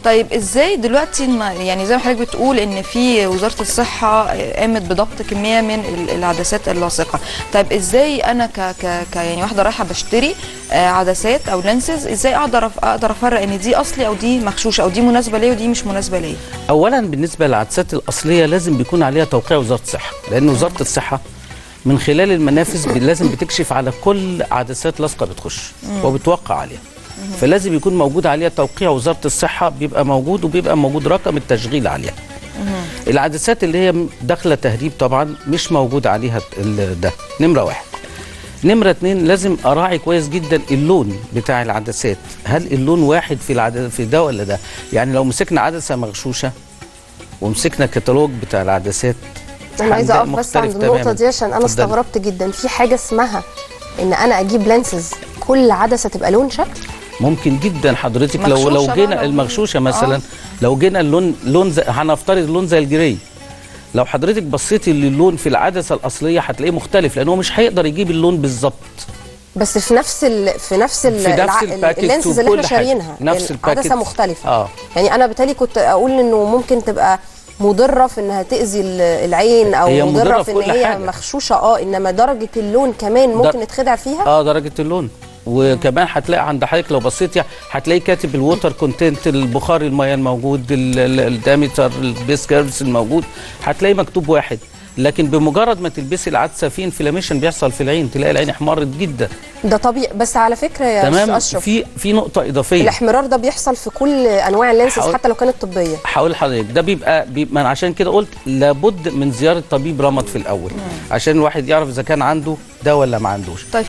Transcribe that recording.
طيب ازاي دلوقتي الم- يعني زي ما حضرتك بتقول ان في وزاره الصحه قامت بضبط كميه من ال- العدسات اللاصقه طيب ازاي انا ك ك, ك يعني واحده رايحه بشتري آه، عدسات او لينسز ازاي اقدر أف- اقدر افرق ان دي اصلي او دي مغشوشه او دي مناسبه ليا ودي مش مناسبه ليا اولا بالنسبه للعدسات الاصليه لازم بيكون عليها توقيع وزاره الصحه لان وزاره الصحه من خلال المنافذ ب- لازم بتكشف على كل عدسات لاصقه بتخش وبتوقع عليها فلازم يكون موجود عليها توقيع وزاره الصحه بيبقى موجود وبيبقى موجود رقم التشغيل عليها العدسات اللي هي داخله تهريب طبعا مش موجود عليها ال- ده نمره واحد نمرة اتنين لازم اراعي كويس جدا اللون بتاع العدسات هل اللون واحد في العد... في ده ولا ده يعني لو مسكنا عدسة مغشوشة ومسكنا كتالوج بتاع العدسات انا عايزه هنلاقي اقف بس مختلف عند النقطه تماماً. دي عشان انا اتفضلي. استغربت جدا في حاجه اسمها ان انا اجيب لانسز كل عدسه تبقى لون شكل ممكن جدا حضرتك لو مغشوشة لو بقى جينا لو- المغشوشه مثلا آه. لو جينا اللون لون زي هنفترض لون زي الجري لو حضرتك بصيتي للون في العدسه الاصليه هتلاقيه مختلف لانه مش هيقدر يجيب اللون بالظبط بس في نفس ال في نفس ال في نفس الع- الباكج اللينسز اللي احنا وكل حاجة. شاريينها نفس العدسه الباكج. مختلفه اه يعني انا بالتالي كنت اقول انه ممكن تبقى مضره في انها تاذي ال- العين او هي مضره, مضرة في في ان كل هي حاجة. مغشوشه اه انما درجه اللون كمان ممكن در- نتخدع فيها اه درجه اللون وكمان هتلاقي عند حضرتك لو بصيتي هتلاقي كاتب الووتر كونتنت البخار الميه الموجود الدامتر البيس كيرفز الموجود هتلاقي مكتوب واحد لكن بمجرد ما تلبسي العدسه في انفلاميشن بيحصل في العين تلاقي العين احمرت جدا ده طبيعي بس على فكره يا تمام استاذ اشرف في في نقطه اضافيه الاحمرار ده بيحصل في كل انواع اللينسز حاول- حتى لو كانت طبيه هقول لحضرتك ده بيبقى, بيبقى أنا عشان كده قلت لابد من زياره طبيب رمد في الاول عشان الواحد يعرف اذا كان عنده ده ولا ما عندوش طيب